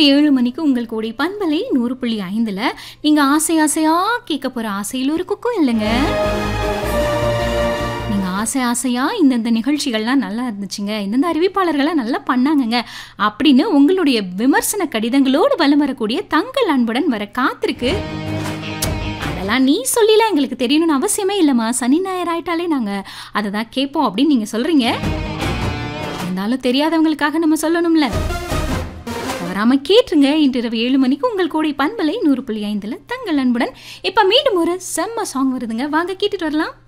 இரவு ஏழு மணிக்கு உங்கள் கூடி பண்பலை நூறு புள்ளி ஐந்தில் நீங்கள் ஆசை ஆசையாக கேட்க போகிற ஆசையில் ஒரு குக்கும் இல்லைங்க நீங்கள் ஆசை ஆசையாக இந்தந்த நிகழ்ச்சிகள்லாம் நல்லா இருந்துச்சுங்க இந்தந்த அறிவிப்பாளர்கள்லாம் நல்லா பண்ணாங்கங்க அப்படின்னு உங்களுடைய விமர்சன கடிதங்களோடு வலம் வரக்கூடிய தங்கள் அன்புடன் வர காத்திருக்கு அதெல்லாம் நீ சொல்லிலாம் எங்களுக்கு தெரியணும்னு அவசியமே இல்லைம்மா சனி ஞாயிறு ஆயிட்டாலே நாங்கள் அதை தான் கேட்போம் அப்படின்னு நீங்கள் சொல்கிறீங்க இருந்தாலும் தெரியாதவங்களுக்காக நம்ம சொல்லணும்ல தவறாம கேட்டுருங்க இன்று இரவு ஏழு மணிக்கு உங்கள் கூடை பண்பலை நூறு புள்ளி ஐந்தில் தங்கள் அன்புடன் இப்போ மீண்டும் ஒரு செம்ம சாங் வருதுங்க வாங்க கேட்டுட்டு வரலாம்